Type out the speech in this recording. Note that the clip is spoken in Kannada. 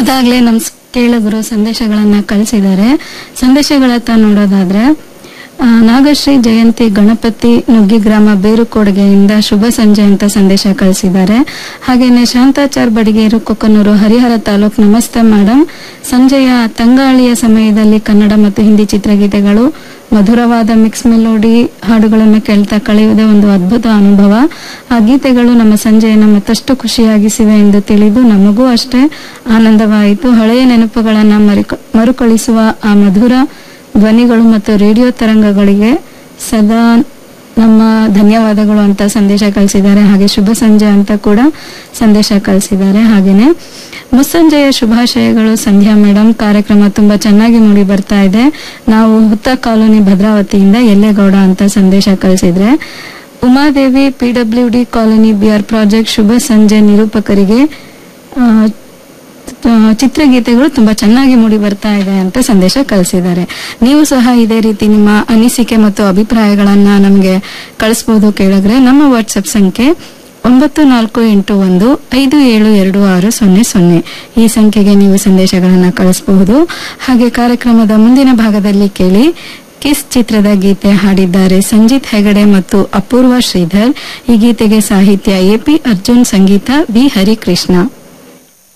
ಅದಾಗ್ಲೇ ನಮ್ ಸ್- ಕೇಳುಗರು ಸಂದೇಶಗಳನ್ನ ಕಳಿಸಿದ್ದಾರೆ ಸಂದೇಶಗಳತ್ತ ನೋಡೋದಾದ್ರೆ ಆ, ನಾಗಶ್ರೀ ಜಯಂತಿ ಗಣಪತಿ ನುಗ್ಗಿ ಗ್ರಾಮ ಬೇರುಕೊಡುಗೆಯಿಂದ ಶುಭ ಸಂಜೆ ಅಂತ ಸಂದೇಶ ಕಳಿಸಿದ್ದಾರೆ ಹಾಗೇನೆ ಶಾಂತಾಚಾರ್ ಬಡಿಗೇರು ಕೊಕ್ಕನೂರು ಹರಿಹರ ತಾಲೂಕ್ ನಮಸ್ತೆ ಮೇಡಮ್ ಸಂಜೆಯ ತಂಗಾಳಿಯ ಸಮಯದಲ್ಲಿ ಕನ್ನಡ ಮತ್ತು ಹಿಂದಿ ಚಿತ್ರಗೀತೆಗಳು ಮಧುರವಾದ ಮಿಕ್ಸ್ ಮೆಲೋಡಿ ಹಾಡುಗಳನ್ನು ಕೇಳ್ತಾ ಕಳೆಯುವುದೇ ಒಂದು ಅದ್ಭುತ ಅನುಭವ ಆ ಗೀತೆಗಳು ನಮ್ಮ ಸಂಜೆಯನ್ನು ಮತ್ತಷ್ಟು ಖುಷಿಯಾಗಿಸಿವೆ ಎಂದು ತಿಳಿದು ನಮಗೂ ಅಷ್ಟೇ ಆನಂದವಾಯಿತು ಹಳೆಯ ನೆನಪುಗಳನ್ನು ಮರಿಕ- ಮರುಕಳಿಸುವ ಆ ಮಧುರ ಧ್ವನಿಗಳು ಮತ್ತು ರೇಡಿಯೋ ತರಂಗಗಳಿಗೆ ಸದಾ ನಮ್ಮ ಧನ್ಯವಾದಗಳು ಅಂತ ಸಂದೇಶ ಕಳಿಸಿದ್ದಾರೆ ಹಾಗೆ ಶುಭ ಸಂಜೆ ಅಂತ ಕೂಡ ಸಂದೇಶ ಕಳಿಸಿದ್ದಾರೆ ಹಾಗೇನೆ ಮುಸ್ಸಂಜೆಯ ಶುಭಾಶಯಗಳು ಸಂಧ್ಯಾ ಮೇಡಮ್ ಕಾರ್ಯಕ್ರಮ ತುಂಬಾ ಚೆನ್ನಾಗಿ ಮೂಡಿ ಬರ್ತಾ ಇದೆ ನಾವು ಹುತ್ತ ಕಾಲೋನಿ ಭದ್ರಾವತಿಯಿಂದ ಎಲ್ಲೇಗೌಡ ಅಂತ ಸಂದೇಶ ಕಳಿಸಿದ್ರೆ Umadevi PW D colony BR project ಶುಭ ಸಂಜೆ ನಿರೂಪಕರಿಗೆ ಆ, ಆ, ಚಿತ್ರಗೀತೆಗಳು ತುಂಬಾ ಚೆನ್ನಾಗಿ ಮೂಡಿ ಬರ್ತಾ ಇದೆ ಅಂತ ಸಂದೇಶ ಕಳಿಸಿದ್ದಾರೆ ನೀವು ಸಹ ಇದೇ ರೀತಿ ನಿಮ್ಮ ಅನಿಸಿಕೆ ಮತ್ತು ಅಭಿಪ್ರಾಯಗಳನ್ನ ನಮಗೆ ಕಳಿಸಬಹುದು ಕೇಳಿದ್ರೆ ನಮ್ಮ ವಾಟ್ಸ್ಆಪ್ ಸಂಖ್ಯೆ ಒಂಬತ್ತು ನಾಲ್ಕು ಎಂಟು ಒಂದು ಐದು ಏಳು ಎರಡು ಆರು ಸೊನ್ನೆ ಸೊನ್ನೆ ಈ ಸಂಖ್ಯೆಗೆ ನೀವು ಸಂದೇಶಗಳನ್ನು ಕಳಿಸಬಹುದು ಹಾಗೆ ಕಾರ್ಯಕ್ರಮದ ಮುಂದಿನ ಭಾಗದಲ್ಲಿ ಕೇಳಿ ಕಿಸ್ ಚಿತ್ರದ ಗೀತೆ ಹಾಡಿದ್ದಾರೆ ಸಂಜಿತ್ ಹೆಗಡೆ ಮತ್ತು ಅಪೂರ್ವ ಶ್ರೀಧರ್ ಈ ಗೀತೆಗೆ ಸಾಹಿತ್ಯ ಎಪಿ ಅರ್ಜುನ್ ಸಂಗೀತ ವಿ ಹರಿಕೃಷ್ಣ